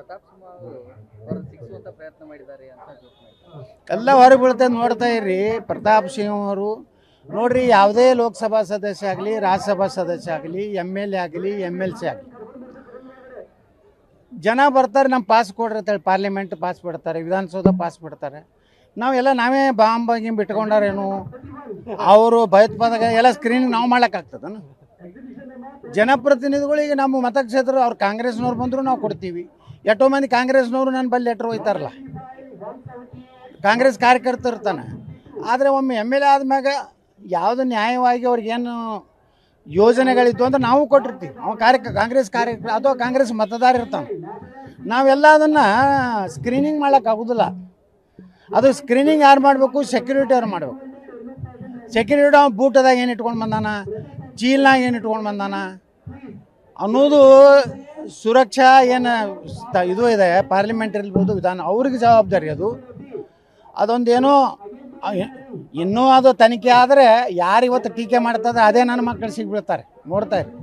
ಪ್ರತಾಪ್ ಸಿಂಹ ಅವರು ಹೊರ ಸಿಕ್ಕಿಸುವಂತ ಪ್ರಯತ್ನ ಮಾಡಿದ್ದಾರೆ ಅಂತ ಜೋಕ್ ಮಾಡಿದ್ದಾರೆ ಎಲ್ಲ ಹೊರಗೆ ಬೀಳ್ತದೆ ನೋಡ್ತಾ ಇರ್ರಿ ಪ್ರತಾಪ್ ಸಿಂಹ ಅವರು ನೋಡ್ರಿ ಯಾವುದೇ ಲೋಕಸಭಾ ಸದಸ್ಯ ಆಗಲಿ ರಾಜ್ಯಸಭಾ ಸದಸ್ಯ ಆಗಲಿ ಎಮ್ ಎಲ್ ಎ ಆಗಲಿ ಎಮ್ ಎಲ್ ಸಿ ಆಗಲಿ ಜನ ಬರ್ತಾರೆ ನಮ್ಮ ಪಾಸ್ ಕೊಡ್ರಿ ಅಂತೇಳಿ ಪಾರ್ಲಿಮೆಂಟ್ ಪಾಸ್ ಬಿಡ್ತಾರೆ ವಿಧಾನಸೌಧ ಪಾಸ್ ಬಿಡ್ತಾರೆ ನಾವೆಲ್ಲ ನಾವೇ ಬಾಂಬ್ ಗಿಂಬ್ ಇಟ್ಕೊಂಡಾರೇನು ಅವರು ಭಯೋತ್ಪಾದಕ ಎಲ್ಲ ಸ್ಕ್ರೀನಿಂಗ್ ನಾವು ಮಾಡ್ಲಿಕ್ಕಾಗ್ತದನ ಜನಪ್ರತಿನಿಧಿಗಳಿಗೆ ನಮ್ಮ ಮತಕ್ಷೇತ್ರ ಅವ್ರು ಕಾಂಗ್ರೆಸ್ನವ್ರು ಬಂದರೂ ನಾವು ಕೊಡ್ತೀವಿ ಎಷ್ಟೋ ಮಂದಿ ಕಾಂಗ್ರೆಸ್ನವರು ನನ್ನ ಬಲ್ಲಿ ಲೆಟ್ರ್ ಹೋಯ್ತಾರಲ್ಲ ಕಾಂಗ್ರೆಸ್ ಕಾರ್ಯಕರ್ತ ಇರ್ತಾನೆ ಆದರೆ ಒಮ್ಮೆ ಎಮ್ ಎಲ್ ಎ ಆದ್ಮ್ಯಾಗ ಯಾವುದು ನ್ಯಾಯವಾಗಿ ಅವ್ರಿಗೇನು ಯೋಜನೆಗಳಿದ್ದು ಅಂದ್ರೆ ನಾವು ಕೊಟ್ಟಿರ್ತೀವಿ ಅವ ಕಾರ್ಯ ಕಾಂಗ್ರೆಸ್ ಕಾರ್ಯ ಅಥವಾ ಕಾಂಗ್ರೆಸ್ ಮತದಾರ ಇರ್ತಾನೆ ನಾವೆಲ್ಲ ಅದನ್ನು ಸ್ಕ್ರೀನಿಂಗ್ ಮಾಡೋಕೆ ಆಗೋದಿಲ್ಲ ಅದು ಸ್ಕ್ರೀನಿಂಗ್ ಯಾರು ಮಾಡಬೇಕು ಸೆಕ್ಯೂರಿಟಿ ಅವ್ರು ಮಾಡಬೇಕು ಸೆಕ್ಯೂರಿಟಿ ಅವ್ನು ಬೂಟದಾಗ ಏನು ಇಟ್ಕೊಂಡು ಬಂದಾನ ಚೀಲ್ನಾಗ ಏನು ಇಟ್ಕೊಂಡು ಬಂದಾನ ಅನ್ನೋದು ಸುರಕ್ಷಾ ಏನು ಸ್ಥ- ಇದು ಇದೆ ಪಾರ್ಲಿಮೆಂಟ್ ಇರ್ಬೋದು ವಿಧಾನ ಅವ್ರಿಗೆ ಜವಾಬ್ದಾರಿ ಅದು ಅದೊಂದೇನೋ ಅ- ಇನ್ನೂ ಅದು ತನಿಖೆ ಆದರೆ ಯಾರು ಇವತ್ತು ಟೀಕೆ ಮಾಡ್ತದೆ ಅದೇ ನನ್ನ ಮಕ್ಕಳು ಸಿಗ್ಬೀಳ್ತಾರೆ ನೋಡ್ತಾ ಇರಿ